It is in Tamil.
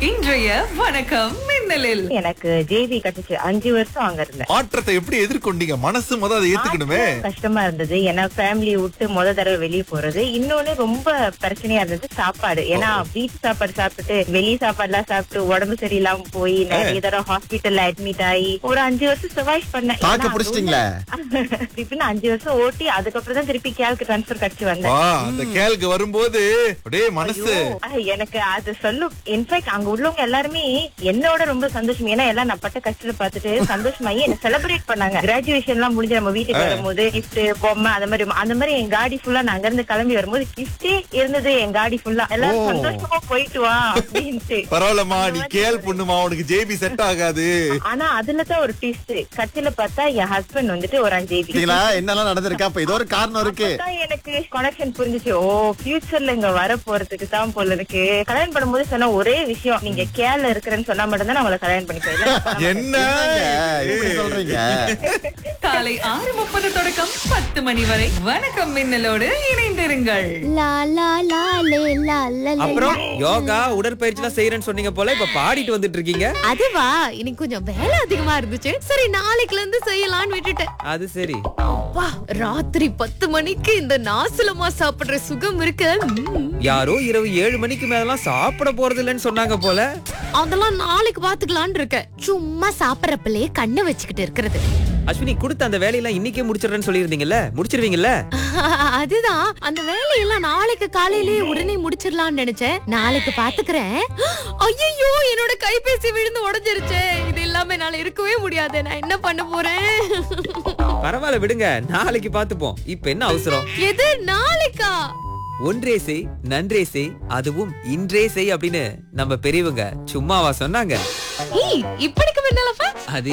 இன்றைய வணக்கம் மின்னலில் எனக்கு ஜேவி கிடைச்சு அஞ்சு வருஷம் அங்க இருந்தேன் மாற்றத்தை எப்படி எதிர்கொண்டீங்க மனசு முத அதை ஏத்துக்கணுமே கஷ்டமா இருந்தது ஏன்னா ஃபேமிலி விட்டு முத தடவை வெளியே போறது இன்னொன்னு ரொம்ப பிரச்சனையா இருந்தது சாப்பாடு ஏன்னா வீட்டு சாப்பாடு சாப்பிட்டு வெளி சாப்பாடு எல்லாம் சாப்பிட்டு உடம்பு சரியில்லாம போய் நிறைய தடவை ஹாஸ்பிட்டல்ல அட்மிட் ஆகி ஒரு அஞ்சு வருஷம் சர்வைவ் பண்ணேன் தாக்கு ஏன்னா பிடிச்சிட்டீங்களே திருப்பி நான் அஞ்சு வருஷம் ஓட்டி அதுக்கப்புறம் தான் திருப்பி கேல்க்கு ட்ரான்ஸ்பர் கிடைச்சு வந்தேன் வா அந்த கேளுக்கு வரும்போது அப்படியே மனசு ஐயோ, எனக்கு அது சொல்லும் இன்ஃபேக்ட் அங்க உள்ளவங்க எல்லாருமே என்னோட ரொம்ப சந்தோஷம் ஏன்னா எல்லாம் நான் பட்ட கஷ்டத்தை பார்த்துட்டு சந்தோஷமாயி என்ன செலிப்ரேட் பண்ணாங்க கிராஜுவேஷன் எல்லாம் முடிஞ்சு நம்ம வீட்டுக்கு வரும்போது கிஃப்ட் பொம்மை அந்த மாதிரி அந்த மாதிரி என் காடி ஃபுல்லா நான் அங்க இருந்து கிளம்பி வரும்போது கிஃப்டே இருந்தது என் காடி ஃபுல்லா எல்லாரும் சந்தோஷமா போயிட்டு வா அப்படின்ட்டு பரவாயில்லம்மா நீ கேள் பொண்ணுமா உனக்கு ஜேபி செட் ஆகாது ஆனா அதுலதான் ஒரு ட்விஸ்ட் கட்சியில பார்த்தா என் ஹஸ்பண்ட் வந்துட்டு ஒரு அஞ்சு பாத்தீங்களா என்னெல்லாம் நடந்திருக்கா அப்ப ஏதோ ஒரு காரணம் இருக்கு அப்பதான் எனக்கு கனெக்ஷன் புரிஞ்சுச்சு ஓ ஃபியூச்சர்ல இங்க வர போறதுக்கு தான் போல இருக்கு கல்யாணம் பண்ணும்போது சொன்ன ஒரே விஷயம் நீங்க கேல இருக்கிறேன்னு சொன்னா மட்டும்தான் நான் உங்களை கல்யாணம் பண்ணிப்பேன் என்ன என்னங்க, இப்படி சொல்றீங்க காலை ஆறு முப்பது தொடக்கம் பத்து மணி வரை வணக்கம் மின்னலோடு இணைந்திருங்கள் லா லா லா லே லா லா லே. அப்புறம் யோகா உடற்பயிற்சி எல்லாம் செய்யறேன்னு சொன்னீங்க போல இப்ப பாடிட்டு வந்துட்டு இருக்கீங்க அதுவா இன்னைக்கு கொஞ்சம் வேலை அதிகமா இருந்துச்சு சரி நாளைக்குல இருந்து செய்யலாம்னு விட்டுட்டேன் அது சரி வா ராத்திரி பத்து மணிக்கு இந்த நாசலமா சாப்பிடுற சுகம் இருக்கு ம். யாரோ இரவு ஏழு மணிக்கு மேலாம் சாப்பிட போறது இல்லைன்னு சொன்னாங்க போல அதெல்லாம் நாளைக்கு பாத்துக்கலாம்னு இருக்கேன் சும்மா சாப்பிடறப்பலே கண்ணை வச்சுக்கிட்டு இருக்கிறது அஸ்வினி கொடுத்த அந்த வேலையெல்லாம் இன்னைக்கே முடிச்சிடுறேன்னு சொல்லியிருந்தீங்கல்ல முடிச்சிருவீங்கல்ல அதுதான் அந்த வேலையெல்லாம் நாளைக்கு காலையிலேயே உடனே முடிச்சிடலாம்னு நினைச்சேன் நாளைக்கு பாத்துக்கிறேன் ஐயோ என்னோட கைபேசி விழுந்து உடைஞ்சிருச்சே இது இல்லாம என்னால இருக்கவே முடியாது நான் என்ன பண்ண போறேன் பரவாயில்ல விடுங்க நாளைக்கு பாத்துப்போம் இப்ப என்ன அவசரம் எது நாளைக்கா ஒன்றே செய் நன்றே செய் அதுவும் இன்றே செய் அப்படின்னு நம்ம பெரியவங்க சும்மாவா சொன்னாங்க ஏய் இப்படிக்கு முன்னாலப்பா அது